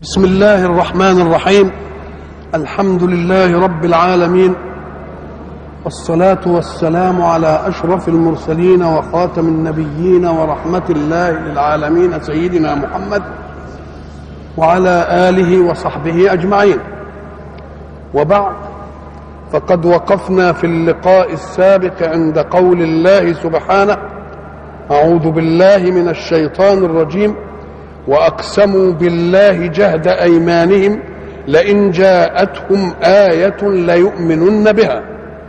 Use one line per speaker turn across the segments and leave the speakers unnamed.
بسم الله الرحمن الرحيم الحمد لله رب العالمين والصلاة والسلام على أشرف المرسلين وخاتم النبيين ورحمة الله للعالمين سيدنا محمد وعلى آله وصحبه أجمعين وبعد فقد وقفنا في اللقاء السابق عند قول الله سبحانه أعوذ بالله من الشيطان الرجيم واقسموا بالله جهد ايمانهم لئن جاءتهم ايه ليؤمنن بها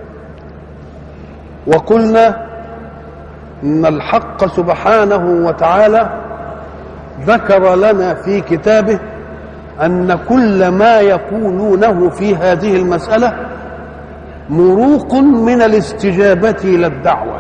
وقلنا ان الحق سبحانه وتعالى ذكر لنا في كتابه ان كل ما يقولونه في هذه المساله مروق من الاستجابه الى الدعوه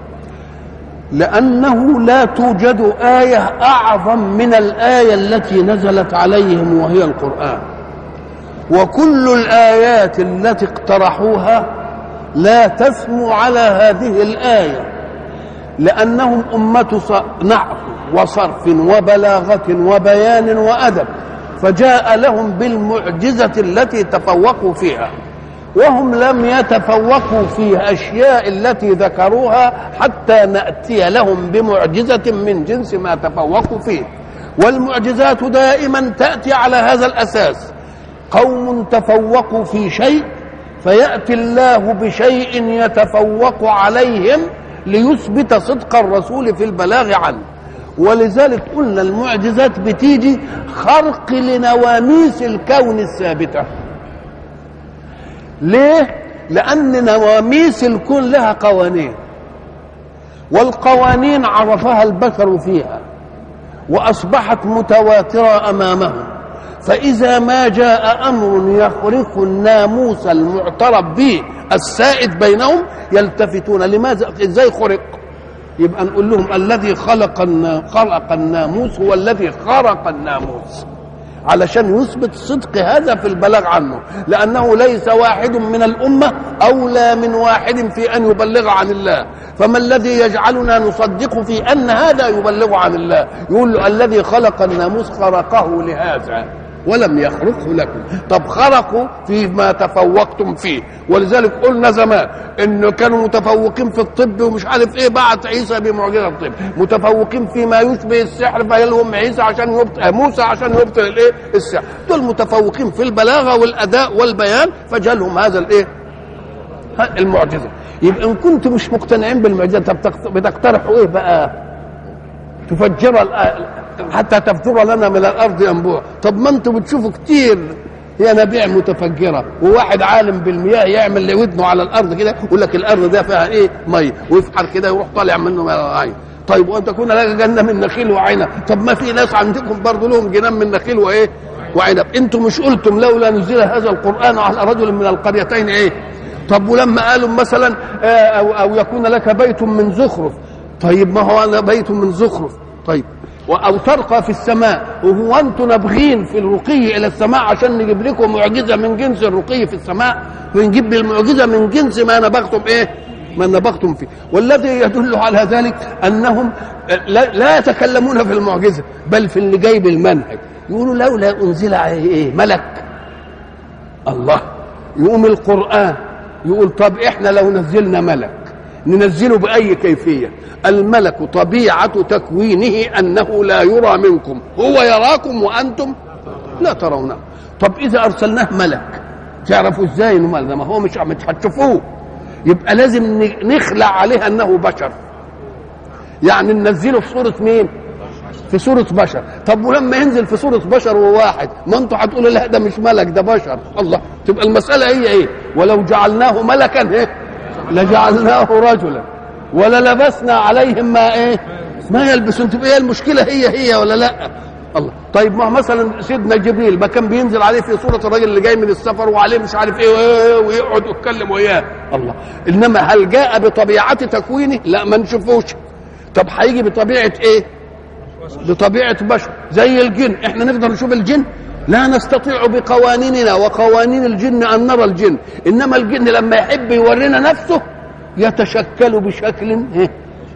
لأنه لا توجد آية أعظم من الآية التي نزلت عليهم وهي القرآن وكل الآيات التي اقترحوها لا تسمو على هذه الآية لأنهم أمة نحو وصرف وبلاغة وبيان وأدب فجاء لهم بالمعجزة التي تفوقوا فيها وهم لم يتفوقوا في أشياء التي ذكروها حتى نأتي لهم بمعجزة من جنس ما تفوقوا فيه والمعجزات دائما تأتي على هذا الأساس قوم تفوقوا في شيء فيأتي الله بشيء يتفوق عليهم ليثبت صدق الرسول في البلاغ عنه ولذلك قلنا المعجزات بتيجي خرق لنواميس الكون الثابته ليه لان نواميس الكون لها قوانين والقوانين عرفها البشر فيها واصبحت متواتره امامهم فاذا ما جاء امر يخرق الناموس المعترف به السائد بينهم يلتفتون لماذا ازاي خرق يبقى نقول لهم الذي خلق خلق الناموس هو الذي خرق الناموس علشان يثبت صدق هذا في البلاغ عنه لأنه ليس واحد من الأمة أولى من واحد في أن يبلغ عن الله فما الذي يجعلنا نصدق في أن هذا يبلغ عن الله يقول له الذي خلق الناموس خرقه لهذا ولم يخرقه لكم طب خرقوا فيما تفوقتم فيه ولذلك قلنا زمان انه كانوا متفوقين في الطب ومش عارف ايه بعت عيسى بمعجزه الطب متفوقين فيما يشبه السحر فيلهم عيسى عشان يبطل موسى عشان يبطل الايه السحر دول متفوقين في البلاغه والاداء والبيان فجالهم هذا الايه المعجزه يبقى ان كنتم مش مقتنعين بالمعجزه طب بتقترحوا ايه بقى تفجر حتى تفجر لنا من الارض ينبوع طب ما انتم بتشوفوا كتير ينابيع متفجره وواحد عالم بالمياه يعمل ودنه على الارض كده يقول لك الارض ده فيها ايه ميه ويفحر كده يروح طالع منه عين طيب وان تكون لك جنه من نخيل وعنب طب ما في ناس عندكم برضه لهم جنان من نخيل وايه وعنب انتم مش قلتم لولا نزل هذا القران على رجل من القريتين ايه طب ولما قالوا مثلا او او يكون لك بيت من زخرف طيب ما هو انا بيت من زخرف طيب او ترقى في السماء وهو انتم نابغين في الرقي الى السماء عشان نجيب لكم معجزه من جنس الرقي في السماء ونجيب المعجزه من جنس ما نبغتم ايه ما نبغتم فيه والذي يدل على ذلك انهم لا, لا يتكلمون في المعجزه بل في اللي جايب المنهج يقولوا لولا انزل عليه ايه ملك الله يقوم القران يقول طب احنا لو نزلنا ملك ننزله باي كيفيه الملك طبيعه تكوينه انه لا يرى منكم هو يراكم وانتم لا ترونه طب اذا ارسلناه ملك تعرفوا ازاي انه ملك ما هو مش مش هتشوفوه يبقى لازم نخلع عليه انه بشر يعني ننزله في صوره مين في صورة بشر طب ولما ينزل في صورة بشر وواحد ما انتوا هتقولوا لا ده مش ملك ده بشر الله تبقى المسألة هي ايه ولو جعلناه ملكا ايه لجعلناه رجلا ولا لبسنا عليهم ما ايه ما يلبسون تبقى ايه المشكله هي هي ولا لا الله طيب ما مثلا سيدنا جبريل ما كان بينزل عليه في صوره الراجل اللي جاي من السفر وعليه مش عارف ايه ويقعد يتكلم وياه الله انما هل جاء بطبيعه تكوينه لا ما نشوفوش طب هيجي بطبيعه ايه بطبيعه بشر زي الجن احنا نقدر نشوف الجن لا نستطيع بقوانيننا وقوانين الجن ان نرى الجن انما الجن لما يحب يورينا نفسه يتشكل بشكل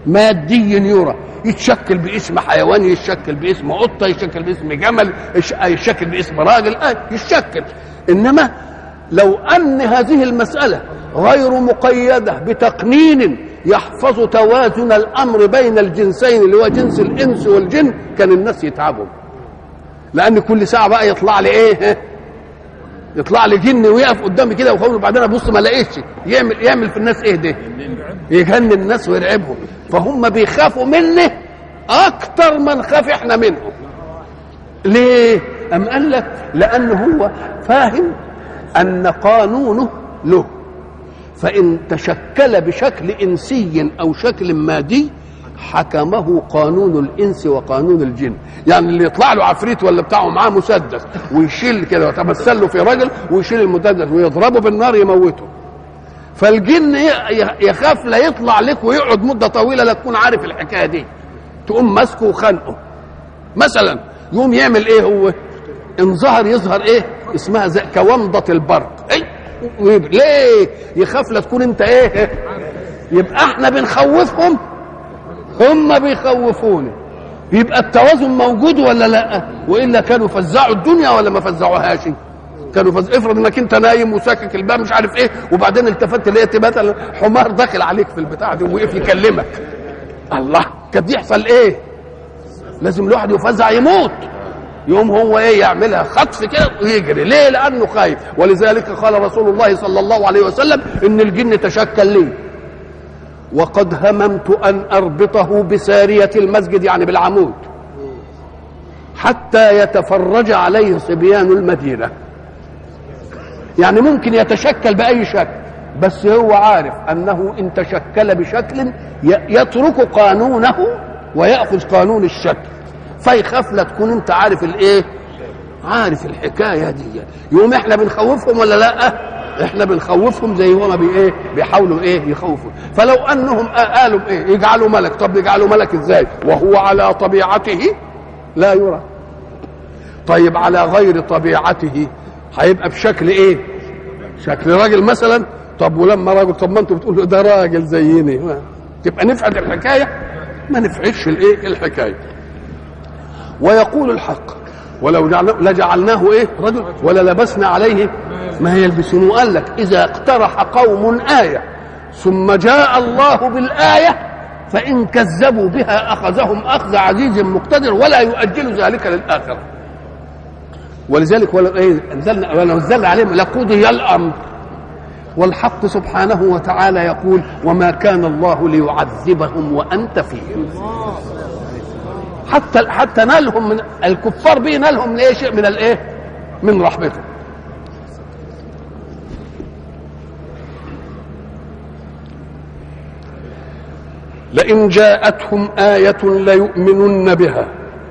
مادي يرى يتشكل باسم حيوان يتشكل باسم قطه يتشكل باسم جمل يش- يتشكل باسم راجل آه يتشكل انما لو ان هذه المساله غير مقيده بتقنين يحفظ توازن الامر بين الجنسين اللي هو جنس الانس والجن كان الناس يتعبوا لان كل ساعه بقى يطلع لي ايه يطلع لي جن ويقف قدامي كده وخوف وبعدين ابص ما الاقيش يعمل يعمل في الناس ايه ده يجنن الناس ويرعبهم فهم بيخافوا مني اكتر ما نخاف احنا منهم ليه ام قال لك لان هو فاهم ان قانونه له فان تشكل بشكل انسي او شكل مادي حكمه قانون الانس وقانون الجن يعني اللي يطلع له عفريت ولا بتاعه معاه مسدس ويشيل كده ويتمثل له في رجل ويشيل المسدس ويضربه بالنار يموته فالجن ي- يخاف لا يطلع لك ويقعد مده طويله لا تكون عارف الحكايه دي تقوم ماسكه وخانقه مثلا يقوم يعمل ايه هو ان ظهر يظهر ايه اسمها زي كومضه البرق اي ويب- ليه يخاف لا تكون انت ايه يبقى احنا بنخوفهم هم بيخوفونا يبقى التوازن موجود ولا لا والا كانوا فزعوا الدنيا ولا ما فزعوهاش كانوا فز... افرض انك انت نايم وساكك الباب مش عارف ايه وبعدين التفت لقيت مثلا حمار داخل عليك في البتاع دي ووقف يكلمك الله كان يحصل ايه لازم الواحد يفزع يموت يقوم هو ايه يعملها خطف كده ويجري ليه لانه خايف ولذلك قال رسول الله صلى الله عليه وسلم ان الجن تشكل لي وقد هممت ان اربطه بساريه المسجد يعني بالعمود حتى يتفرج عليه صبيان المدينه يعني ممكن يتشكل باي شكل بس هو عارف انه ان تشكل بشكل ي- يترك قانونه وياخذ قانون الشكل فيخاف لا تكون انت عارف الايه عارف الحكايه دي يوم احنا بنخوفهم ولا لا احنا بنخوفهم زي هما بي ايه بيحاولوا ايه يخوفوا فلو انهم قالوا ايه يجعلوا ملك طب يجعلوا ملك ازاي وهو على طبيعته لا يرى طيب على غير طبيعته هيبقى بشكل ايه شكل راجل مثلا طب ولما راجل طب ما انتوا بتقولوا ده راجل زيني ما. تبقى نفعل الحكايه ما نفعلش الايه الحكايه ويقول الحق ولو جعلناه لجعلناه ايه رجل ولا لبسنا عليه ما يلبسون قال لك اذا اقترح قوم ايه ثم جاء الله بالايه فان كذبوا بها اخذهم اخذ عزيز مقتدر ولا يؤجل ذلك للاخره ولذلك ولو ايه انزلنا ولو نزلنا عليهم لقضي الامر والحق سبحانه وتعالى يقول وما كان الله ليعذبهم وانت فيهم حتى حتى نالهم من الكفار به نالهم من ايه شيء من الايه من رحمته لئن جاءتهم آية ليؤمنن بها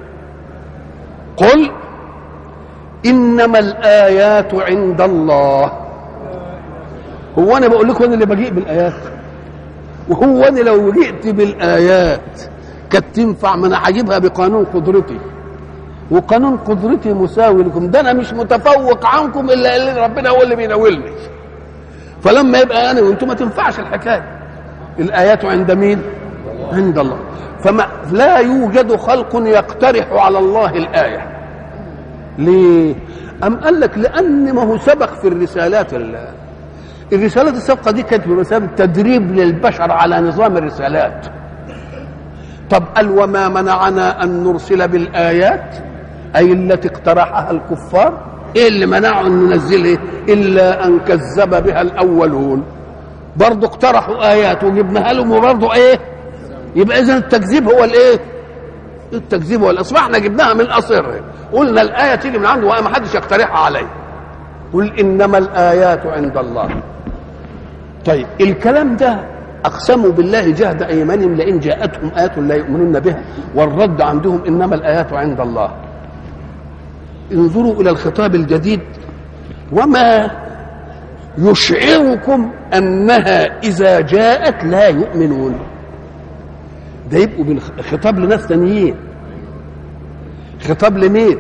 قل إنما الآيات عند الله هو أنا بقول لكم أنا اللي بجيء بالآيات وهو أنا لو جئت بالآيات كانت تنفع ما أنا هجيبها بقانون قدرتي وقانون قدرتي مساوي لكم ده أنا مش متفوق عنكم إلا اللي ربنا هو اللي بيناولني فلما يبقى أنا وأنتم ما تنفعش الحكاية الآيات عند مين؟ عند الله فما لا يوجد خلق يقترح على الله الآية ليه؟ أم قال لك لأن ما هو سبق في الرسالات ال- الرسالات السابقة دي كانت بمثابة تدريب للبشر على نظام الرسالات طب قال وما منعنا أن نرسل بالآيات أي التي اقترحها الكفار إيه اللي منعوا أن ننزلها إلا أن كذب بها الأولون برضه اقترحوا آيات وجبناها لهم وبرضه إيه يبقى إذا التكذيب هو الإيه التكذيب هو الأصل احنا جبناها من أصره قلنا الآية تيجي من عنده وما حدش يقترحها عليه قل إنما الآيات عند الله طيب الكلام ده أقسموا بالله جهد أيمانهم لئن جاءتهم آية لا يؤمنون بها والرد عندهم إنما الآيات عند الله انظروا إلى الخطاب الجديد وما يشعركم أنها إذا جاءت لا يؤمنون ده يبقوا من خطاب لناس تانيين خطاب لمين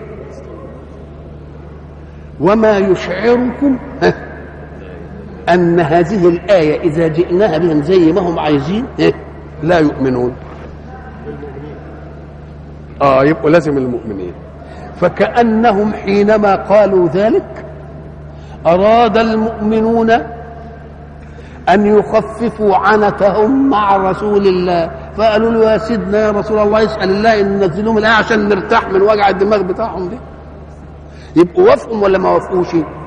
وما يشعركم ها أن هذه الآية إذا جئناها بهم زي ما هم عايزين ها لا يؤمنون اه يبقوا لازم المؤمنين فكأنهم حينما قالوا ذلك أراد المؤمنون أن يخففوا عنتهم مع رسول الله فقالوا له يا سيدنا يا رسول الله اسأل الله أن ينزلهم الآية عشان نرتاح من وجع الدماغ بتاعهم دي يبقوا وافقوا ولا ما وافقوش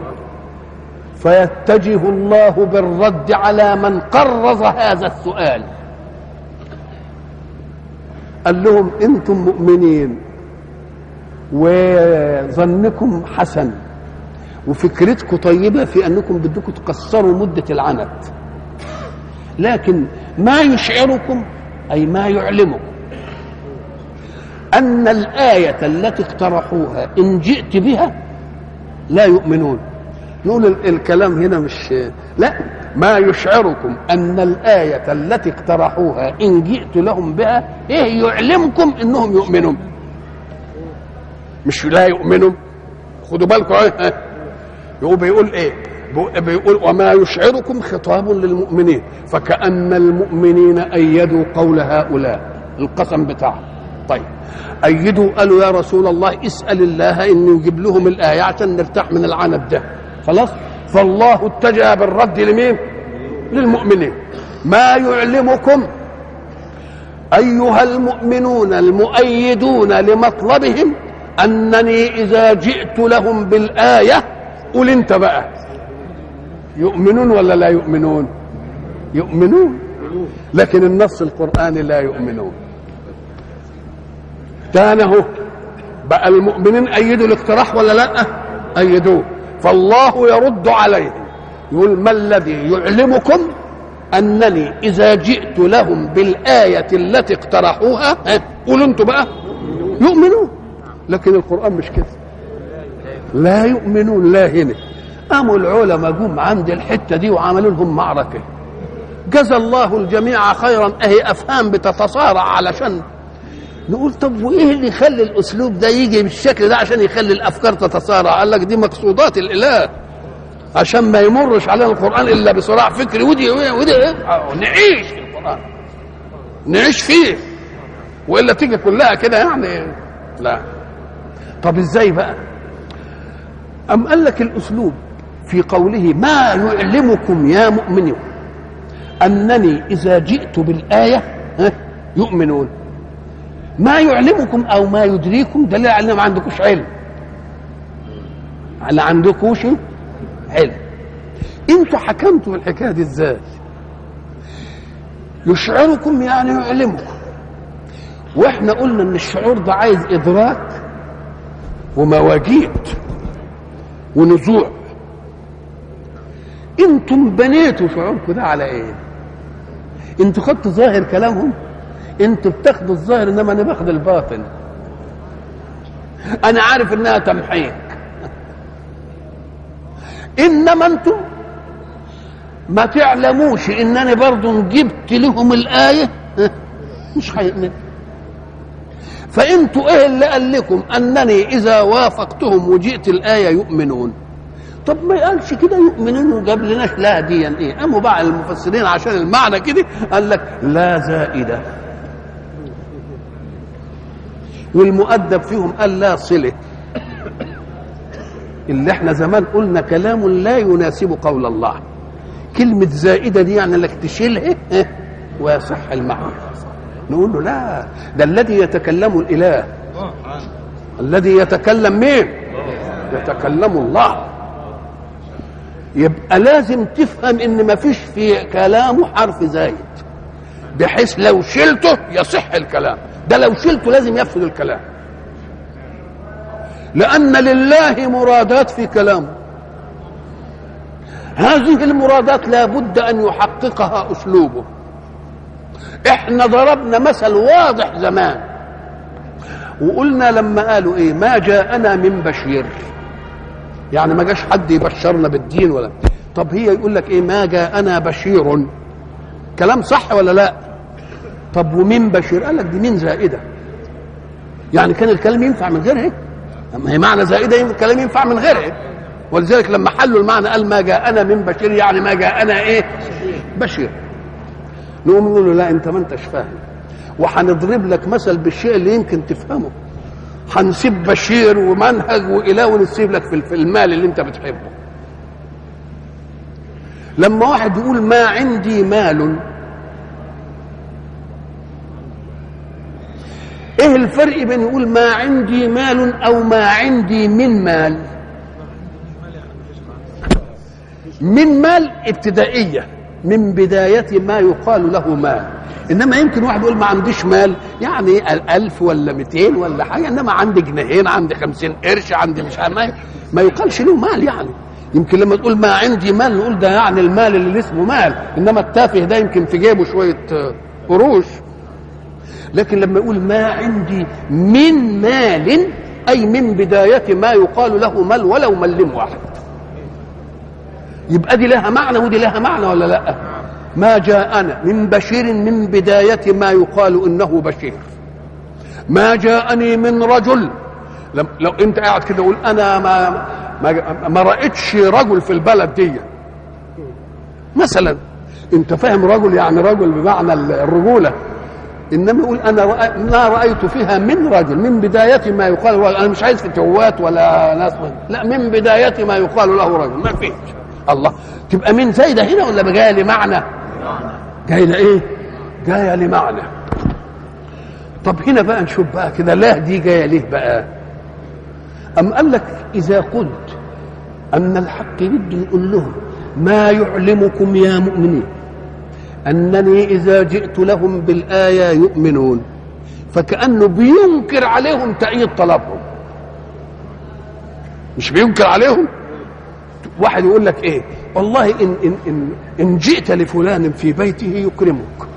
فيتجه الله بالرد على من قرظ هذا السؤال قال لهم انتم مؤمنين وظنكم حسن وفكرتكم طيبه في انكم بدكم تقصروا مده العنت لكن ما يشعركم اي ما يعلمكم ان الايه التي اقترحوها ان جئت بها لا يؤمنون نقول ال- الكلام هنا مش لا ما يشعركم ان الايه التي اقترحوها ان جئت لهم بها ايه يعلمكم انهم يؤمنون مش لا يؤمنوا خدوا بالكم ايه يقول بيقول ايه بيقول- بيقول وما يشعركم خطاب للمؤمنين فكأن المؤمنين أيدوا قول هؤلاء القسم بتاعهم طيب أيدوا قالوا يا رسول الله اسأل الله أن يجيب لهم الآية عشان نرتاح من العنب ده خلاص فالله اتجه بالرد لمين للمؤمنين ما يعلمكم أيها المؤمنون المؤيدون لمطلبهم أنني إذا جئت لهم بالآية قول أنت بقى يؤمنون ولا لا يؤمنون يؤمنون لكن النص القرآني لا يؤمنون تاني اهو بقى المؤمنين أيدوا الاقتراح ولا لا أيدوه فالله يرد عليهم يقول ما الذي يعلمكم أنني إذا جئت لهم بالآية التي اقترحوها ها، قولوا أنتوا بقى يؤمنون لكن القرآن مش كده لا يؤمنون لا هنا قاموا العلماء جم عند الحتة دي وعملوا لهم معركة جزى الله الجميع خيرا اهي افهام بتتصارع علشان نقول طب وايه اللي يخلي الاسلوب ده يجي بالشكل ده عشان يخلي الافكار تتصارع قال لك دي مقصودات الاله عشان ما يمرش علينا القران الا بصراع فكري ودي ودي آه، نعيش في القران نعيش فيه والا تيجي كلها كده يعني لا طب ازاي بقى ام قال لك الاسلوب في قوله ما يعلمكم يا مؤمنون انني اذا جئت بالايه ها، يؤمنون ما يعلمكم او ما يدريكم دليل على ان ما عندكوش علم على عندكوش علم انتوا حكمتوا في الحكايه دي ازاي يشعركم يعني يعلمكم واحنا قلنا ان الشعور ده عايز ادراك ومواجيد ونزوع انتم بنيتوا شعوركم ده على ايه انتوا خدتوا ظاهر كلامهم انتوا بتاخدوا الظاهر انما انا باخد الباطن انا عارف انها تمحيك انما انتم ما تعلموش انني برضو جبت لهم الايه ها، مش هيؤمنوا فانتوا ايه اللي قال لكم انني اذا وافقتهم وجئت الايه يؤمنون طب ما قالش كده يؤمنون وجاب لناش لا دي ايه قاموا بقى المفسرين عشان المعنى كده قال لك لا زائده والمؤدب فيهم قال لا صله اللي احنا زمان قلنا كلام لا يناسب قول الله كلمة زائدة دي يعني انك تشيلها اه، ويصح المعنى نقول له لا ده الذي يتكلم الاله الذي يتكلم مين يتكلم الله يبقى لازم تفهم ان ما فيش في كلامه حرف زايد بحيث لو شلته يصح الكلام ده لو شلته لازم يفسد الكلام لان لله مرادات في كلامه هذه المرادات لابد ان يحققها اسلوبه احنا ضربنا مثل واضح زمان وقلنا لما قالوا ايه ما جاءنا من بشير يعني ما جاش حد يبشرنا بالدين ولا طب هي يقول لك ايه ما جاءنا بشير كلام صح ولا لا طب ومين بشير قال لك دي مين زائده يعني كان الكلام ينفع من غيرها اما هي معنى زائده ينفع- الكلام ينفع من غيرها ولذلك لما حلوا المعنى قال ما جاءنا من بشير يعني ما جاءنا ايه بشير نقوم نقول له لا انت ما انتش فاهم وهنضرب لك مثل بالشيء اللي يمكن تفهمه هنسيب بشير ومنهج واله ونسيب لك في في المال اللي انت بتحبه لما واحد يقول ما عندي مال ايه الفرق بين يقول ما عندي مال او ما عندي من مال من مال ابتدائيه من بداية ما يقال له مال إنما يمكن واحد يقول ما عنديش مال يعني ألف ولا مئتين ولا حاجة إنما عندي جنيهين عندي خمسين قرش عندي مش عارف ما, ما يقالش له مال يعني يمكن لما تقول ما عندي مال نقول ده يعني المال اللي اسمه مال إنما التافه ده يمكن في جيبه شوية قروش لكن لما يقول ما عندي من مال أي من بداية ما يقال له مال ولو ملم واحد يبقى دي لها معنى ودي لها معنى ولا لا ما جاءنا من بشير من بداية ما يقال إنه بشير ما جاءني من رجل لو انت قاعد كده قول انا ما ما, ما رأيتش رجل في البلد دي مثلا انت فاهم رجل يعني رجل بمعنى الرجوله انما يقول انا رأي ما رايت فيها من رجل من بدايه ما يقال انا مش عايز فتوات ولا ناس لا من بدايه ما يقال له رجل ما فيش الله تبقى من زايده هنا ولا جايه لمعنى جايه لايه جايه لمعنى طب هنا بقى نشوف بقى كده لا دي جايه ليه بقى أم قال لك إذا قلت أن الحق بده يقول لهم ما يعلمكم يا مؤمنين أنني إذا جئت لهم بالآية يؤمنون فكأنه بينكر عليهم تأييد طلبهم مش بينكر عليهم واحد يقول لك ايه والله ان ان ان, إن جئت لفلان في بيته يكرمك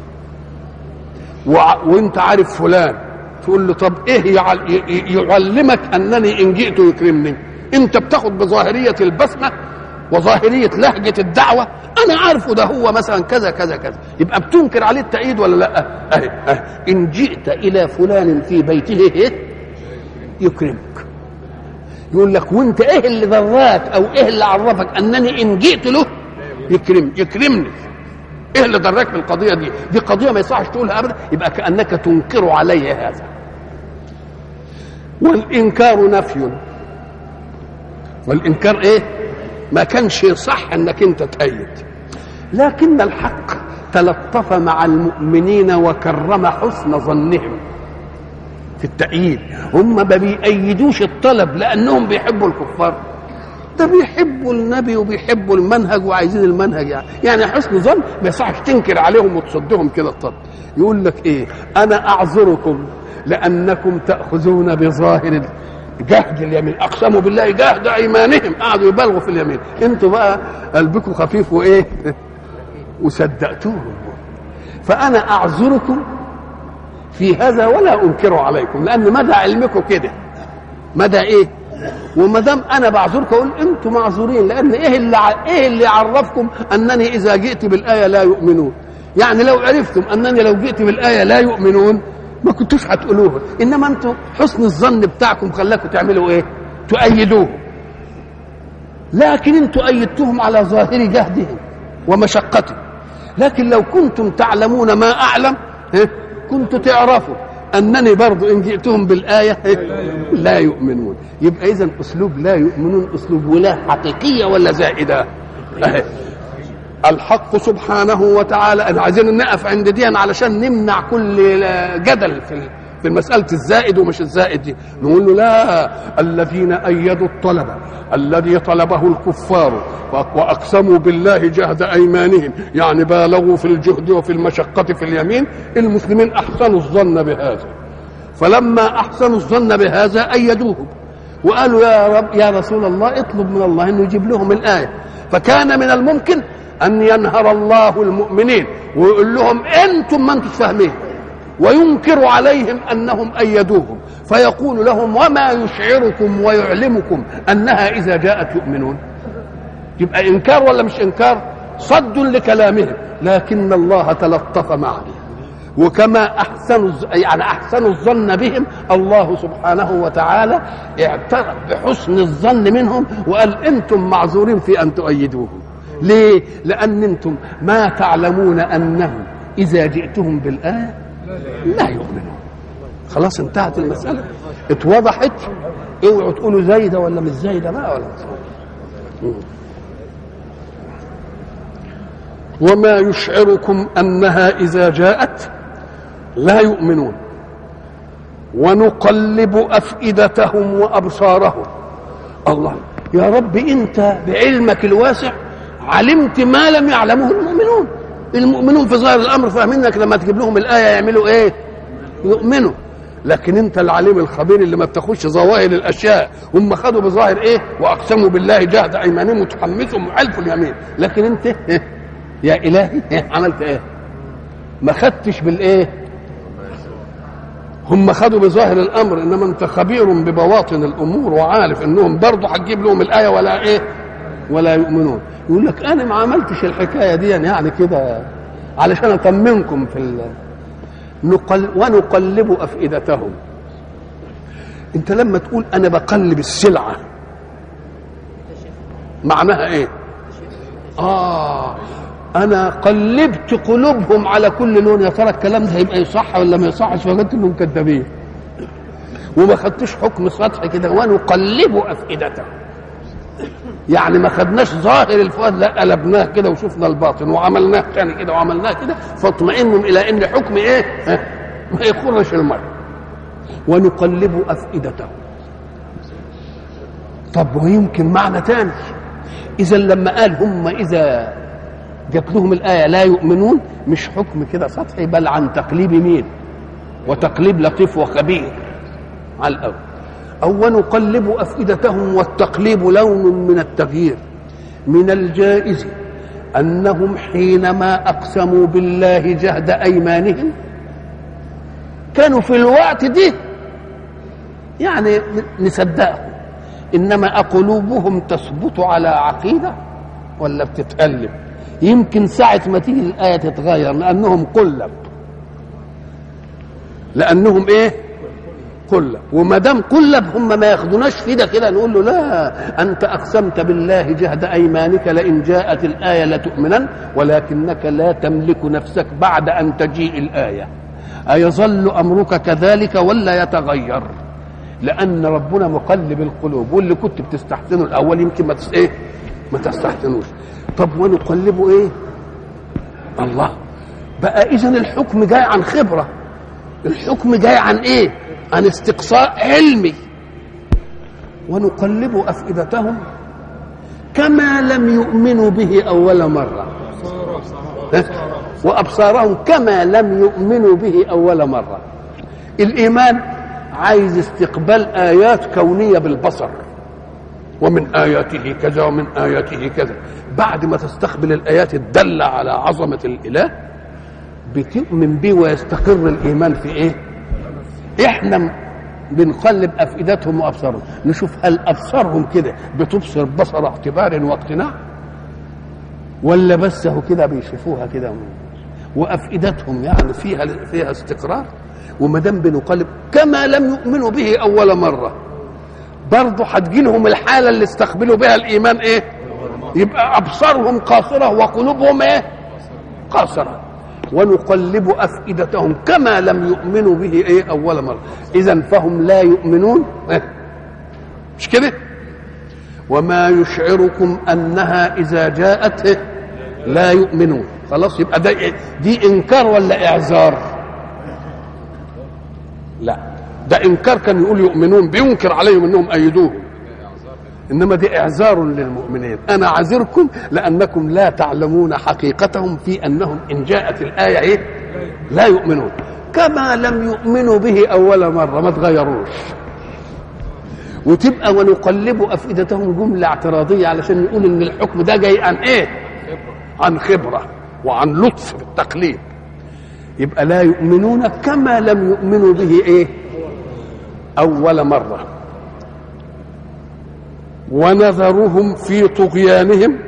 وانت عارف فلان تقول له طب ايه يعلمك انني ان جئت يكرمني انت بتاخد بظاهريه البسمه وظاهريه لهجه الدعوه انا عارفه ده هو مثلا كذا كذا كذا يبقى بتنكر عليه التأييد ولا لا أهي أهي ان جئت الى فلان في بيته إيه؟ يكرمك يقول لك وانت ايه اللي ضراك او ايه اللي عرفك انني ان جئت له يكرم يكرمني ايه اللي ضراك في القضيه دي دي قضيه ما يصحش تقولها ابدا يبقى كانك تنكر علي هذا والانكار نفي والانكار ايه ما كانش صح انك انت تأيد لكن الحق تلطف مع المؤمنين وكرم حسن ظنهم في التأييد هم ما بيأيدوش الطلب لأنهم بيحبوا الكفار ده بيحبوا النبي وبيحبوا المنهج وعايزين المنهج يعني يعني حسن ظن ما يصحش تنكر عليهم وتصدهم كده الطلب يقول لك ايه انا اعذركم لانكم تاخذون بظاهر جهد اليمين اقسموا بالله جهد ايمانهم قعدوا يبالغوا في اليمين انتوا بقى قلبكم خفيف وايه وصدقتوهم فانا اعذركم في هذا ولا انكر عليكم لان مدى علمكم كده مدى ايه وما دام انا بعذركم اقول انتم معذورين لان ايه اللي ع... ايه اللي عرفكم انني اذا جئت بالايه لا يؤمنون يعني لو عرفتم انني لو جئت بالايه لا يؤمنون ما كنتوش هتقولوها انما انتم حسن الظن بتاعكم خلاكم تعملوا ايه تؤيدوه لكن انتم ايدتهم على ظاهر جهدهم ومشقتهم لكن لو كنتم تعلمون ما اعلم كنتوا تعرفوا انني برضو ان جئتهم بالايه لا يؤمنون يبقى اذا اسلوب لا يؤمنون اسلوب ولا حقيقيه ولا زائده الحق سبحانه وتعالى أنا عايزين نقف عند دي علشان نمنع كل جدل في في مسألة الزائد ومش الزائد دي نقول له لا الذين أيدوا الطلب الذي طلبه الكفار وأقسموا بالله جهد أيمانهم يعني بالغوا في الجهد وفي المشقة في اليمين المسلمين أحسنوا الظن بهذا فلما أحسنوا الظن بهذا أيدوهم وقالوا يا رب يا رسول الله اطلب من الله انه يجيب لهم الايه فكان من الممكن ان ينهر الله المؤمنين ويقول لهم انتم ما انتم فاهمين وينكر عليهم انهم ايدوهم فيقول لهم وما يشعركم ويعلمكم انها اذا جاءت يؤمنون يبقى انكار ولا مش انكار صد لكلامهم لكن الله تلطف معهم وكما احسنوا يعني احسنوا الظن بهم الله سبحانه وتعالى اعترف بحسن الظن منهم وقال انتم معذورين في ان تؤيدوهم ليه؟ لأن أنتم ما تعلمون أنهم اذا جئتهم بالايه لا يؤمنون خلاص انتهت المساله اتوضحت اوعوا تقولوا زايده ولا مش زايده بقى ولا مش وما يشعركم انها اذا جاءت لا يؤمنون ونقلب افئدتهم وابصارهم الله يا رب انت بعلمك الواسع علمت ما لم يعلمه المؤمنون المؤمنون في ظاهر الامر فاهمين انك لما تجيب لهم الايه يعملوا ايه يؤمنوا لكن انت العليم الخبير اللي ما بتاخدش ظواهر الاشياء هم خدوا بظاهر ايه واقسموا بالله جهد ايمانهم وتحمسهم وحلفوا اليمين لكن انت إيه؟ يا الهي إيه؟ عملت ايه ما خدتش بالايه هم خدوا بظاهر الامر انما انت خبير ببواطن الامور وعارف انهم برضه هتجيب لهم الايه ولا ايه ولا يؤمنون يقول لك انا ما عملتش الحكايه دي يعني كده علشان اطمنكم في ال... نقل ونقلب افئدتهم انت لما تقول انا بقلب السلعه معناها ايه اه انا قلبت قلوبهم على كل لون يا ترى الكلام ده هيبقى يصح ولا ما يصحش فقلت انهم كذابين وما خدتش حكم سطحي كده ونقلب افئدتهم يعني ما خدناش ظاهر الفؤاد لا قلبناه كده وشفنا الباطن وعملناه تاني كده وعملناه كده فاطمئنوا الى ان حكم ايه ها؟ ما يخرش المرء ونقلب افئدتهم طب ويمكن معنى تاني اذا لما قال هم اذا جات لهم الايه لا يؤمنون مش حكم كده سطحي بل عن تقليب مين وتقليب لطيف وخبير على الاول أو ونقلب أفئدتهم والتقليب لون من التغيير من الجائز أنهم حينما أقسموا بالله جهد أيمانهم كانوا في الوقت دي يعني نصدقهم إنما أقلوبهم تثبت على عقيدة ولا بتتقلب يمكن ساعة ما تيجي الآية تتغير لأنهم قلب لأنهم إيه قلب وما دام قلب هم ما ياخدوناش في ده كده نقول له لا انت اقسمت بالله جهد ايمانك لئن جاءت الايه لتؤمنن ولكنك لا تملك نفسك بعد ان تجيء الايه ايظل امرك كذلك ولا يتغير لان ربنا مقلب القلوب واللي كنت بتستحسنه الاول يمكن ما تس ايه ما تستحسنوش طب ونقلبه ايه الله بقى اذا الحكم جاي عن خبره الحكم جاي عن ايه عن استقصاء علمي ونقلب افئدتهم كما لم يؤمنوا به اول مره وابصارهم كما لم يؤمنوا به اول مره الايمان عايز استقبال ايات كونيه بالبصر ومن اياته كذا ومن اياته كذا بعد ما تستقبل الايات الداله على عظمه الاله بتؤمن به ويستقر الايمان في ايه احنا بنقلب افئدتهم وابصارهم نشوف هل ابصارهم كده بتبصر بصر اعتبار واقتناع ولا بس هو كده بيشوفوها كده وافئدتهم يعني فيها فيها استقرار وما دام بنقلب كما لم يؤمنوا به اول مره برضه هتجي لهم الحاله اللي استقبلوا بها الايمان ايه يبقى ابصارهم قاصره وقلوبهم ايه قاصره ونقلب افئدتهم كما لم يؤمنوا به ايه اول مره اذا فهم لا يؤمنون إيه؟ مش كده وما يشعركم انها اذا جاءت إيه؟ لا يؤمنون خلاص يبقى ده إيه؟ دي انكار ولا اعذار لا ده انكار كان يقول يؤمنون بينكر عليهم انهم ايدوه انما دي اعذار للمؤمنين انا عذركم لانكم لا تعلمون حقيقتهم في انهم ان جاءت الايه ايه لا يؤمنون كما لم يؤمنوا به اول مره ما تغيروش وتبقى ونقلب افئدتهم جمله اعتراضيه علشان نقول ان الحكم ده جاي عن ايه عن خبره وعن لطف في التقليد يبقى لا يؤمنون كما لم يؤمنوا به ايه اول مره ونذرهم في طغيانهم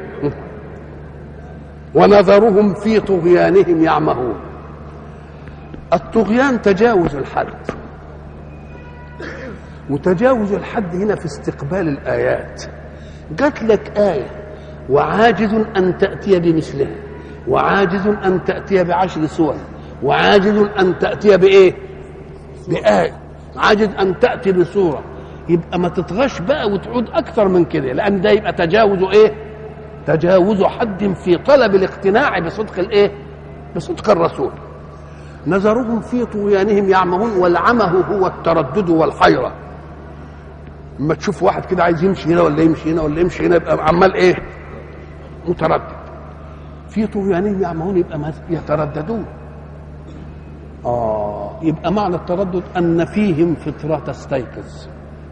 ونذرهم في طغيانهم يعمهون الطغيان تجاوز الحد وتجاوز الحد هنا في استقبال الآيات جات لك آية وعاجز أن تأتي بمثلها وعاجز ان تاتي بعشر سور وعاجز ان تاتي بايه بايه عاجز ان تاتي بسوره يبقى ما تطغش بقى وتعود اكثر من كده لان ده يبقى تجاوز ايه تجاوز حد في طلب الاقتناع بصدق الايه بصدق الرسول نظرهم في طغيانهم يعمهون والعمه هو التردد والحيره اما تشوف واحد كده عايز يمشي هنا ولا يمشي هنا ولا يمشي هنا يبقى عمال ايه متردد في طغيانهم يعمهون يبقى ما يترددون اه يبقى معنى التردد ان فيهم فطره تستيقظ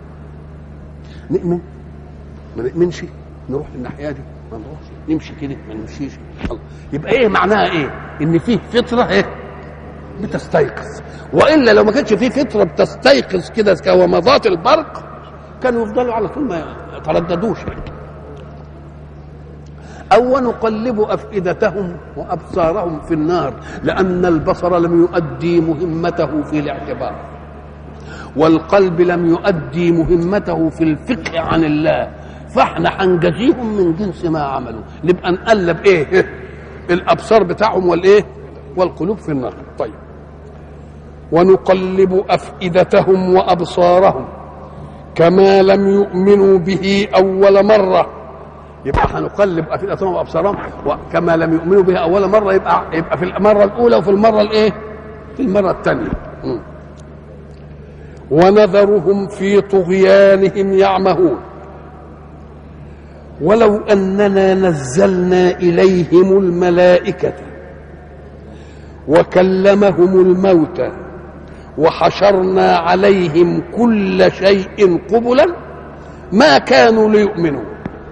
نؤمن ما نؤمنش نروح الناحيه دي ما نروحش نمشي كده ما نمشيش الله. يبقى ايه معناها ايه ان فيه فطره ايه بتستيقظ والا لو ما كانش فيه فطره بتستيقظ كده كومضات البرق كانوا يفضلوا على طول ما يترددوش أو نقلب أفئدتهم وأبصارهم في النار لأن البصر لم يؤدي مهمته في الاعتبار والقلب لم يؤدي مهمته في الفقه عن الله فاحنا هنجزيهم من جنس ما عملوا نبقى نقلب ايه الابصار بتاعهم والايه والقلوب في النار طيب ونقلب افئدتهم وابصارهم كما لم يؤمنوا به اول مره يبقى هنقلب افئدتهم وابصارهم وكما لم يؤمنوا به اول مره يبقى يبقى في المره الاولى وفي المره الايه في المره الثانيه ونذرهم في طغيانهم يعمهون ولو اننا نزلنا اليهم الملائكه وكلمهم الموتى وحشرنا عليهم كل شيء قبلا ما كانوا ليؤمنوا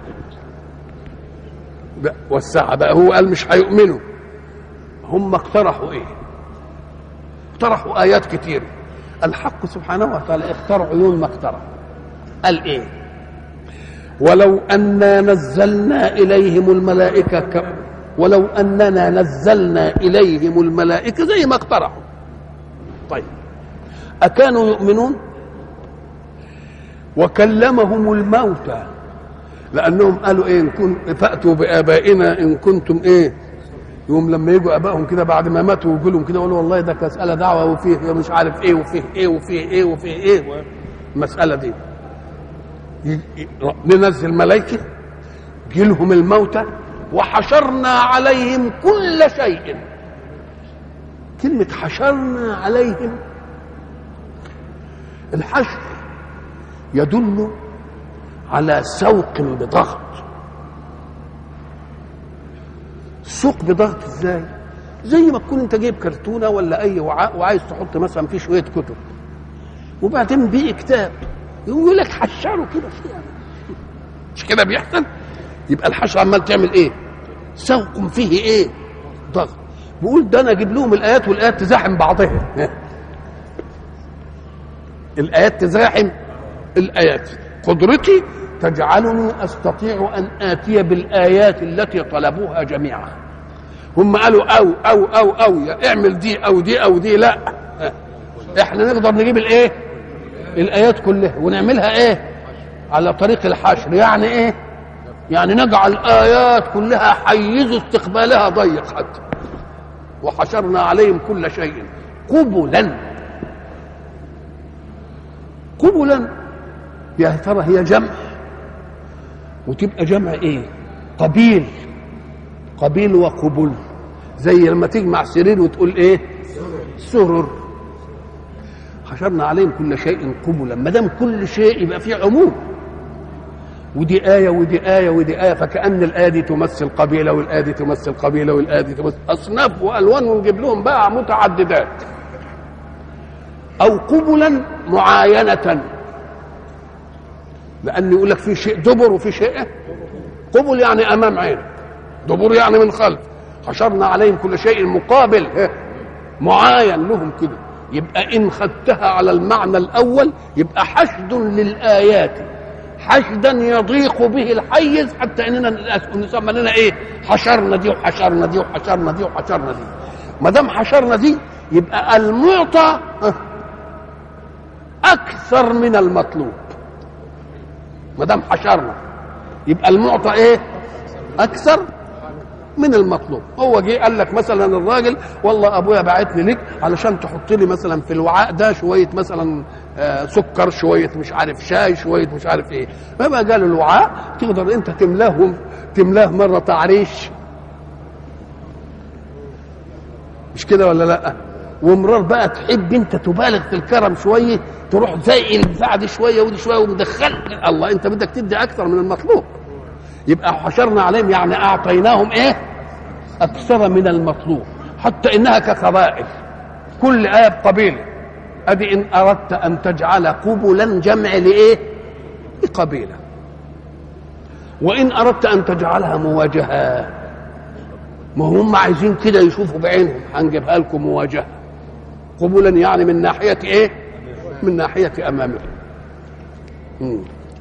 والساعة بقى هو قال مش هيؤمنوا هم اقترحوا ايه اقترحوا ايات كتير الحق سبحانه وتعالى اختار عيون ما اقترح قال ايه ولو أنا نزلنا إليهم الملائكة ك... ولو أننا نزلنا إليهم الملائكة زي ما اقترحوا طيب أكانوا يؤمنون وكلمهم الموتى لأنهم قالوا إيه إن كن فأتوا بآبائنا إن كنتم إيه يوم لما يجوا ابائهم كده بعد ما ماتوا ويقول لهم كده يقولوا والله ده مساله دعوه وفيه مش عارف ايه وفيه ايه وفيه ايه وفيه ايه المساله دي ننزل ملائكه جيلهم الموتى وحشرنا عليهم كل شيء كلمة حشرنا عليهم الحشر يدل على سوق بضغط سوق بضغط ازاي زي ما تكون انت جايب كرتونه ولا اي وعاء وعايز تحط مثلا فيه شويه كتب وبعدين بيه كتاب يقول لك حشره كده فيها مش كده بيحصل يبقى الحشر عمال تعمل ايه سوق فيه ايه ضغط بيقول ده انا اجيب لهم الايات والايات تزاحم بعضها الايات تزاحم الايات قدرتي تجعلني استطيع ان اتي بالايات التي طلبوها جميعا هم قالوا او او او او يا اعمل دي او دي او دي لا احنا نقدر نجيب الايه الايات كلها ونعملها ايه على طريق الحشر يعني ايه يعني نجعل الايات كلها حيز استقبالها ضيق حتى وحشرنا عليهم كل شيء قبلا قبلا يا ترى هي جمع وتبقى جمع ايه قبيل قبيل وقبول زي لما تجمع سرير وتقول ايه سرر حشرنا عليهم كل شيء قبلا ما دام كل شيء يبقى فيه عموم ودي آية ودي آية ودي آية فكأن الآية دي تمثل قبيلة والآية دي تمثل قبيلة والآية دي تمثل أصناف وألوان ونجيب لهم بقى متعددات أو قبلا معاينة لأن يقول لك في شيء دبر وفي شيء قبل يعني أمام عين دبر يعني من خلف حشرنا عليهم كل شيء مقابل معاين لهم كده يبقى إن خدتها على المعنى الأول يبقى حشد للآيات حشدا يضيق به الحيز حتى اننا نسمى لنا ايه حشرنا دي وحشرنا دي وحشرنا دي وحشرنا دي ما دام حشرنا دي يبقى المعطى اكثر من المطلوب ما دام حشرنا يبقى المعطى ايه اكثر من المطلوب هو جه قال لك مثلا الراجل والله ابويا بعتني لك علشان تحط لي مثلا في الوعاء ده شويه مثلا آه، سكر شويه مش عارف شاي شويه مش عارف ايه فما قال الوعاء تقدر انت تملاه تملاه مره تعريش مش كده ولا لا ومرار بقى تحب انت تبالغ في الكرم شويه تروح زي البتاع دي شويه ودي شويه ومدخل الله انت بدك تدي اكثر من المطلوب يبقى حشرنا عليهم يعني اعطيناهم ايه اكثر من المطلوب حتى انها كقبائل كل ايه بقبيله ادي ان اردت ان تجعل قبلا جمع لايه لقبيله وان اردت ان تجعلها مواجهه ما هم عايزين كده يشوفوا بعينهم هنجيبها لكم مواجهه قبولا يعني من ناحيه ايه من ناحيه امامهم مم.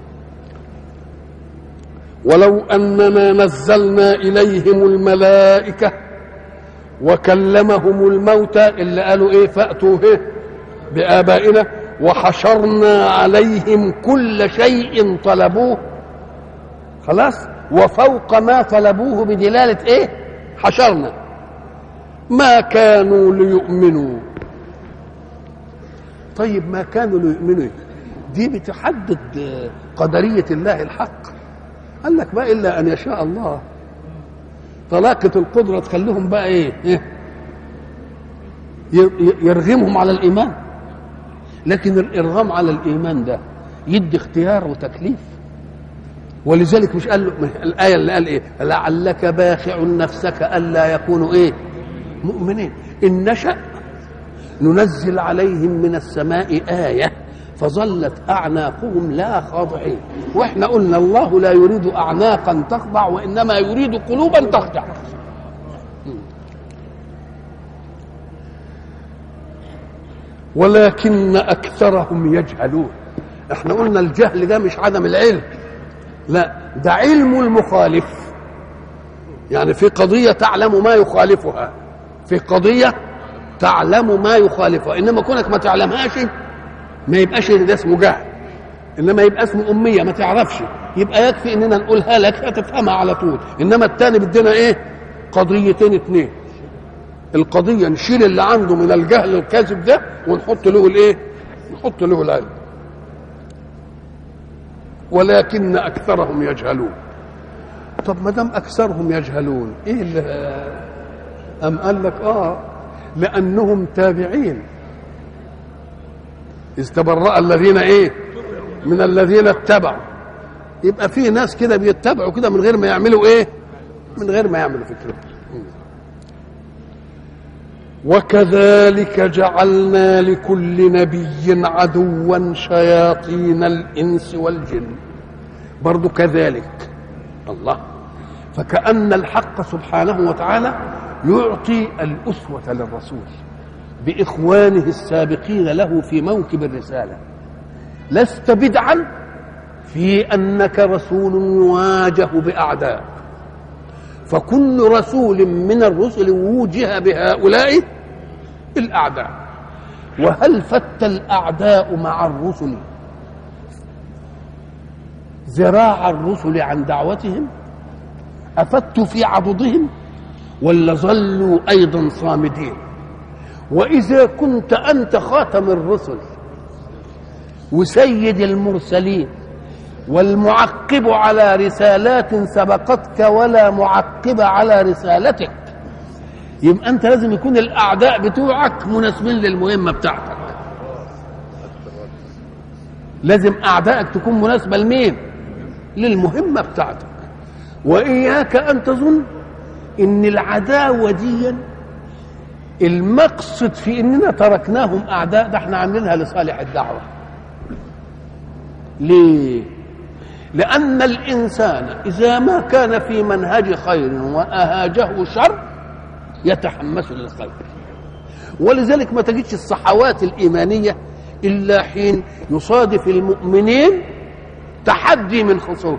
ولو اننا نزلنا اليهم الملائكه وكلمهم الموتى اللي قالوا ايه فاتوا ايه بابائنا وحشرنا عليهم كل شيء طلبوه خلاص وفوق ما طلبوه بدلاله ايه حشرنا ما كانوا ليؤمنوا طيب ما كانوا ليؤمنوا دي بتحدد قدريه الله الحق قال لك بقى الا ان يشاء الله طلاقة القدرة تخليهم بقى ايه, إيه؟ يرغمهم على الايمان لكن الارغام على الايمان ده يدي اختيار وتكليف ولذلك مش قال له الايه اللي قال ايه لعلك باخع نفسك الا يكونوا ايه مؤمنين ان نشا ننزل عليهم من السماء ايه فظلت اعناقهم لا خاضعين واحنا قلنا الله لا يريد اعناقا تخضع وانما يريد قلوبا تخضع ولكن اكثرهم يجهلون احنا قلنا الجهل ده مش عدم العلم لا ده علم المخالف يعني في قضيه تعلم ما يخالفها في قضيه تعلم ما يخالفها انما كونك ما تعلمهاش ما يبقاش ده اسمه جهل انما يبقى اسمه اميه ما تعرفش يبقى يكفي اننا نقولها لك هتفهمها على طول انما الثاني بدنا ايه قضيتين اثنين القضيه نشيل اللي عنده من الجهل الكاذب ده ونحط له الايه نحط له العلم ولكن اكثرهم يجهلون طب ما دام اكثرهم يجهلون ايه اللي ام قال لك اه لانهم تابعين إذ تبرأ الذين إيه من الذين اتبعوا يبقى في ناس كده بيتبعوا كده من غير ما يعملوا إيه من غير ما يعملوا فكرة وكذلك جعلنا لكل نبي عدوا شياطين الإنس والجن برضو كذلك الله فكأن الحق سبحانه وتعالى يعطي الأسوة للرسول باخوانه السابقين له في موكب الرساله لست بدعا في انك رسول يواجه باعداء فكل رسول من الرسل ووجه بهؤلاء الاعداء وهل فت الاعداء مع الرسل ذراع الرسل عن دعوتهم افدوا في عضدهم ولا ظلوا ايضا صامدين واذا كنت انت خاتم الرسل وسيد المرسلين والمعقب على رسالات سبقتك ولا معقب على رسالتك يبقى انت لازم يكون الاعداء بتوعك مناسبين للمهمه بتاعتك لازم اعدائك تكون مناسبه لمين للمهمه بتاعتك واياك ان تظن ان العداوه دي المقصد في اننا تركناهم اعداء ده احنا عاملينها لصالح الدعوه ليه لان الانسان اذا ما كان في منهج خير واهاجه شر يتحمس للخير ولذلك ما تجدش الصحوات الايمانيه الا حين يصادف المؤمنين تحدي من خصوم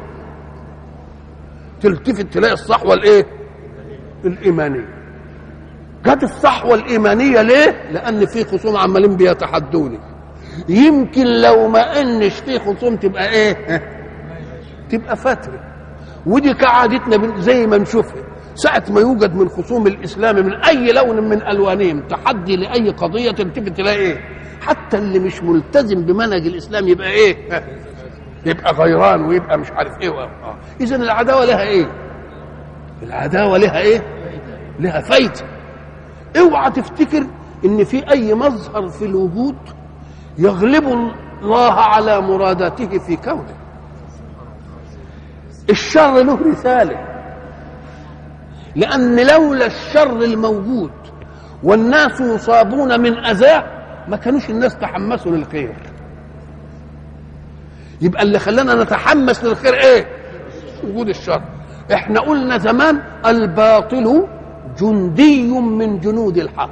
تلتفت تلاقي الصحوه الايه الايمانيه جت الصحوه الايمانيه ليه لان في خصوم عمالين بيتحدوني يمكن لو ما انش في خصوم تبقى ايه تبقى فتره ودي كعادتنا زي ما نشوفها ساعة ما يوجد من خصوم الإسلام من أي لون من ألوانهم تحدي لأي قضية تلتفت تلاقي إيه؟ حتى اللي مش ملتزم بمنهج الإسلام يبقى إيه؟ يبقى غيران ويبقى مش عارف إيه آه. إذا العداوة لها إيه؟ العداوة لها إيه؟ لها فايدة اوعى تفتكر إن في أي مظهر في الوجود يغلب الله على مراداته في كونه الشر له رساله لأن لولا الشر الموجود والناس يصابون من أذاه ما كانوش الناس تحمسوا للخير يبقى اللي خلانا نتحمس للخير ايه وجود الشر احنا قلنا زمان الباطل جندي من جنود الحق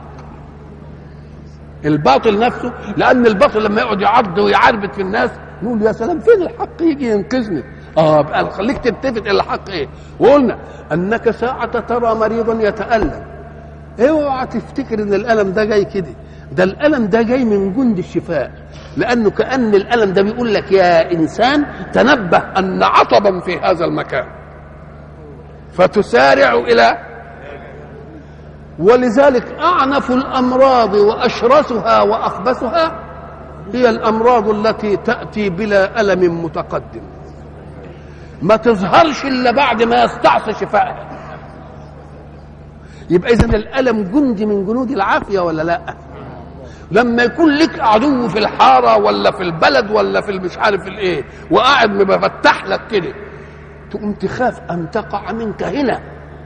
الباطل نفسه لان الباطل لما يقعد يعض ويعربد في الناس نقول يا سلام فين الحق يجي ينقذني اه بقى خليك تلتفت الى الحق ايه وقلنا انك ساعة ترى مريضا يتألم اوعى تفتكر ان الالم ده جاي كده ده الالم ده جاي من جند الشفاء لانه كان الالم ده بيقول لك يا انسان تنبه ان عصبا في هذا المكان فتسارع الى ولذلك اعنف الامراض واشرسها واخبثها هي الامراض التي تاتي بلا الم متقدم ما تظهرش الا بعد ما يستعصي شفائها يبقى اذا الالم جندي من جنود العافيه ولا لا لما يكون لك عدو في الحاره ولا في البلد ولا في مش عارف الايه وقاعد مفتح لك كده تقوم تخاف ان تقع منك هنا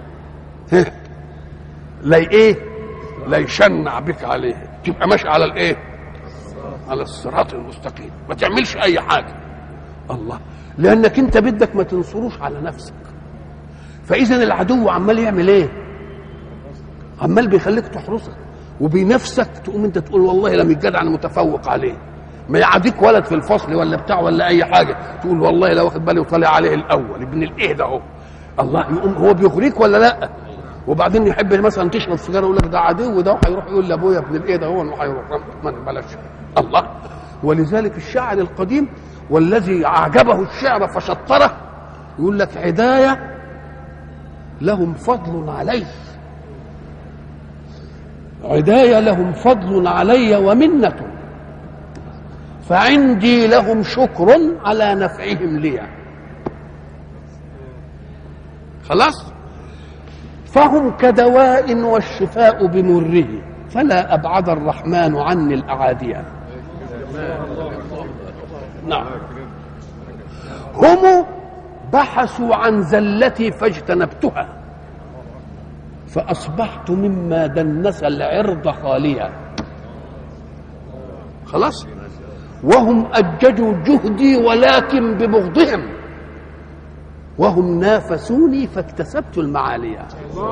لا ايه لا يشنع بك عليه تبقى ماشي على الايه على الصراط المستقيم ما تعملش اي حاجه الله لانك انت بدك ما تنصروش على نفسك فاذا العدو عمال يعمل ايه عمال بيخليك تحرسك وبينافسك تقوم انت تقول والله لم الجدع انا متفوق عليه ما يعديك ولد في الفصل ولا بتاع ولا اي حاجه تقول والله لو واخد بالي وطالع عليه الاول ابن الايه ده اهو الله يقوم هو بيغريك ولا لا وبعدين يحب مثلا تشرب سيجاره يقول لك ده عدو ده وهيروح يقول لابويا ابن الايه ده هو وهيروح ما بلاش الله ولذلك الشاعر القديم والذي اعجبه الشعر فشطره يقول لك عدايه لهم فضل علي عدايه لهم فضل علي ومنه فعندي لهم شكر على نفعهم لي خلاص فهم كدواء والشفاء بمره فلا أبعد الرحمن عني الأعادية نعم هم بحثوا عن زلتي فاجتنبتها فأصبحت مما دنس العرض خاليا خلاص وهم أججوا جهدي ولكن ببغضهم وهم نافسوني فاكتسبت المعالي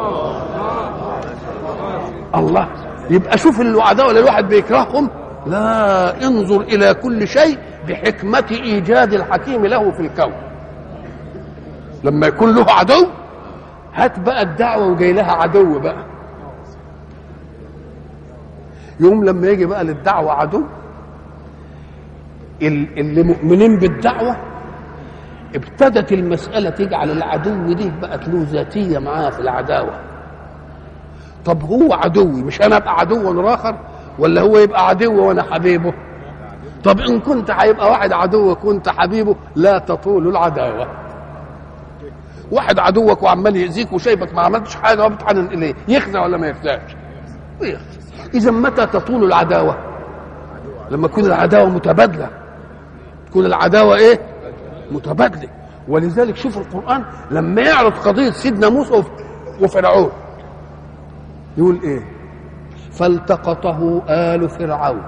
الله يبقى شوف العداوه اللي الواحد بيكرههم لا انظر الى كل شيء بحكمه ايجاد الحكيم له في الكون لما يكون له عدو هات بقى الدعوه وجاي لها عدو بقى يوم لما يجي بقى للدعوه عدو اللي مؤمنين بالدعوه ابتدت المسألة تجعل العدو دي بقت له ذاتية معاه في العداوة طب هو عدوي مش أنا أبقى عدو آخر ولا هو يبقى عدو وأنا حبيبه طب إن كنت هيبقى واحد عدو وكنت حبيبه لا تطول العداوة واحد عدوك وعمال يأذيك وشايفك ما عملتش حاجة وبتحنن إليه يخزى ولا ما يخزاش إذا متى تطول العداوة لما تكون العداوة متبادلة تكون العداوة إيه متبادله ولذلك شوف القران لما يعرض قضيه سيدنا موسى وفرعون يقول ايه فالتقطه ال فرعون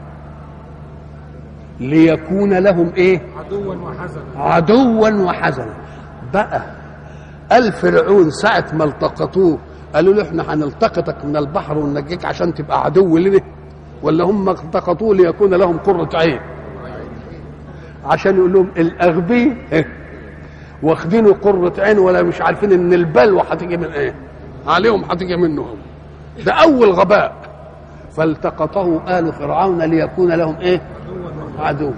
ليكون لهم ايه
عدوا وحزنا
عدوا وحزنا بقى ال فرعون ساعه ما التقطوه قالوا له احنا هنلتقطك من البحر وننجيك عشان تبقى عدو لنا ولا هم التقطوه ليكون لهم قرة عين عشان يقول لهم الاغبياء واخدينه قرة عين ولا مش عارفين ان البلوى هتيجي من ايه عليهم هتيجي منهم ده اول غباء فالتقطه آل فرعون ليكون لهم ايه عدو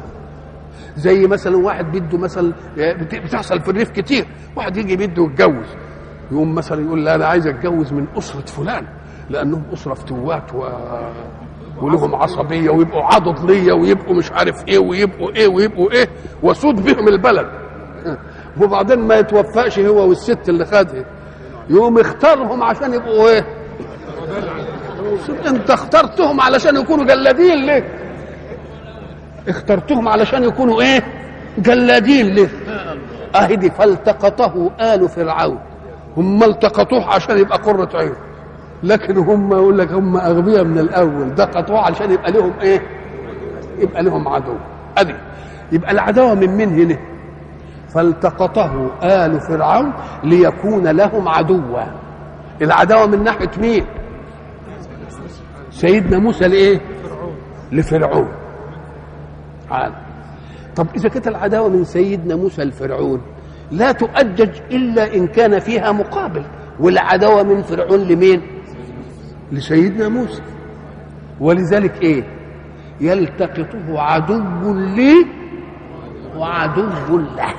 زي مثلا واحد بده مثلا بتحصل في الريف كتير واحد يجي بده يتجوز يقوم مثلا يقول لا انا عايز اتجوز من اسره فلان لانهم اسره فتوات و... ولهم عصبيه ويبقوا عضد ليا ويبقوا مش عارف ايه ويبقوا ايه ويبقوا ايه واسود بهم البلد وبعدين ما يتوفقش هو والست اللي خدها يقوم يختارهم عشان يبقوا ايه انت اخترتهم علشان يكونوا جلادين ليه اخترتهم علشان يكونوا ايه جلادين ليه اهي دي فالتقطه آل فرعون هم التقطوه عشان يبقى قرة عين لكن هم يقول لك هم اغبياء من الاول ده قطوه عشان يبقى لهم ايه يبقى لهم عدو ادي يبقى العداوه من مين هنا فالتقطه آل فرعون ليكون لهم عدوا العداوه من ناحيه مين سيدنا موسى لايه لفرعون عال. طب اذا كانت العداوه من سيدنا موسى لفرعون لا تؤجج الا ان كان فيها مقابل والعداوه من فرعون لمين لسيدنا موسى ولذلك ايه يلتقطه عدو لي وعدو له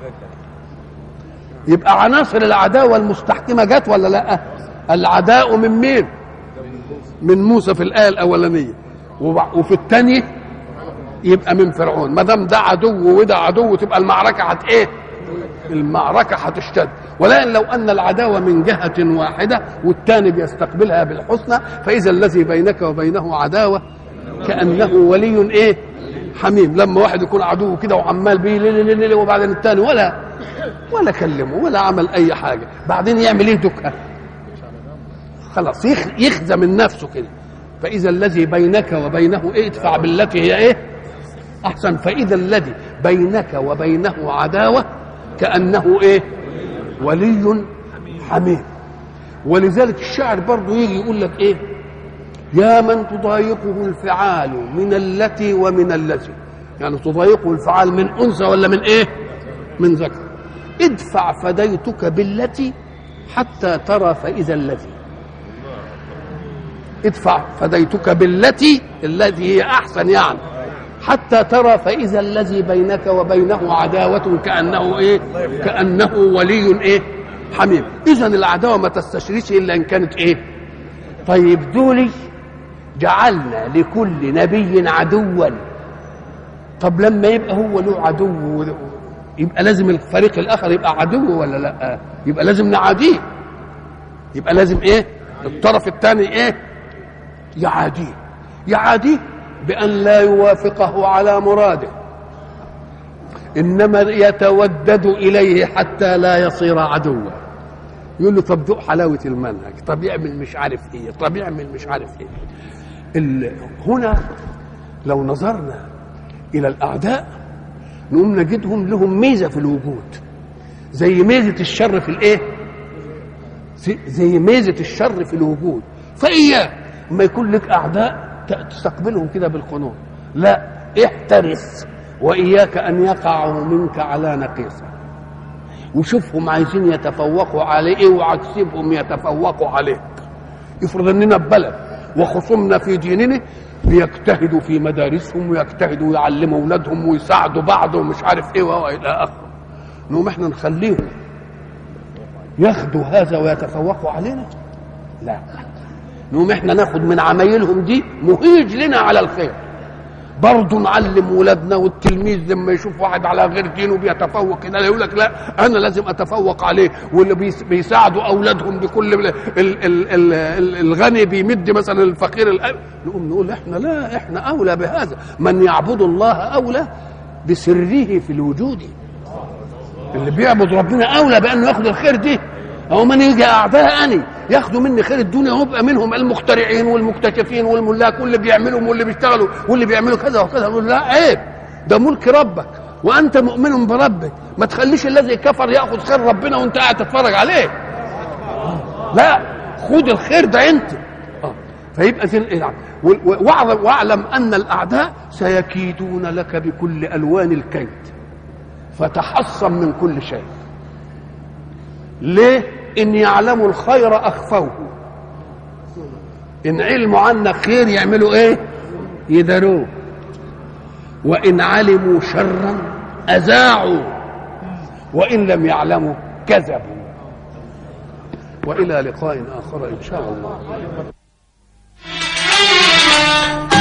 يبقى عناصر العداوه المستحكمه جت ولا لا العداء من مين من موسى في الايه الاولانيه وفي الثانيه يبقى من فرعون ما دام ده عدو وده عدو تبقى المعركه هت ايه المعركه هتشتد ولكن لو ان العداوه من جهه واحده والثاني بيستقبلها بالحسنى فاذا الذي بينك وبينه عداوه كانه ولي ايه حميم لما واحد يكون عدو كده وعمال بيه لي لي لي وبعدين الثاني ولا ولا كلمه ولا عمل اي حاجه بعدين يعمل ايه دكه خلاص يخزى من نفسه كده فاذا الذي بينك وبينه ايه ادفع بالتي هي ايه احسن فاذا الذي بينك وبينه عداوه كانه ايه ولي حميم ولذلك الشاعر برضه يجي يقول لك ايه يا من تضايقه الفعال من التي ومن التي يعني تضايقه الفعال من انثى ولا من ايه من ذكر ادفع فديتك بالتي حتى ترى فاذا الذي ادفع فديتك بالتي التي هي احسن يعني حتى ترى فاذا الذي بينك وبينه عداوه كانه ايه كانه ولي ايه حميم اذا العداوه ما تستشريش الا ان كانت ايه طيب دولي جعلنا لكل نبي عدوا طب لما يبقى هو له عدو يبقى لازم الفريق الاخر يبقى عدو ولا لا يبقى لازم نعاديه يبقى لازم ايه الطرف الثاني ايه يعاديه يعاديه بأن لا يوافقه على مراده إنما يتودد إليه حتى لا يصير عدوا يقول له طب ذوق حلاوة المنهج طب يعمل مش عارف إيه طب يعمل مش عارف إيه هنا لو نظرنا إلى الأعداء نقوم نجدهم لهم ميزة في الوجود زي ميزة الشر في الإيه زي ميزة الشر في الوجود فإياك ما يكون لك أعداء تستقبلهم كده بالقنوط لا احترس واياك ان يقعوا منك على نقيصه وشوفهم عايزين يتفوقوا عليه ايه وعكسبهم يتفوقوا عليك يفرض اننا ببلد وخصومنا في ديننا بيجتهدوا في مدارسهم ويجتهدوا يعلموا اولادهم ويساعدوا بعض ومش عارف ايه والى اخره نقوم احنا نخليهم ياخدوا هذا ويتفوقوا علينا لا نقوم احنا ناخد من عمايلهم دي مهيج لنا على الخير برضه نعلم ولادنا والتلميذ لما يشوف واحد على غير دينه بيتفوق كده يقول لك لا انا لازم اتفوق عليه واللي بيساعدوا اولادهم بكل ال ال ال ال الغني بيمد مثلا الفقير نقوم نقول احنا لا احنا اولى بهذا من يعبد الله اولى بسره في الوجود اللي بيعبد ربنا اولى بانه ياخد الخير دي او من يجي اعداءني ياخدوا مني خير الدنيا ويبقى منهم المخترعين والمكتشفين والملاك واللي بيعملوا واللي بيشتغلوا واللي بيعملوا كذا وكذا نقول لا عيب ده ملك ربك وانت مؤمن بربك ما تخليش الذي كفر ياخذ خير ربنا وانت قاعد تتفرج عليه لا خد الخير ده انت فيبقى زي واعلم ان الاعداء سيكيدون لك بكل الوان الكيد فتحصن من كل شيء ليه ان يعلموا الخير اخفوه ان علموا عنك خير يعملوا ايه يدروه وان علموا شرا اذاعوا وان لم يعلموا كذبوا والى لقاء اخر ان شاء الله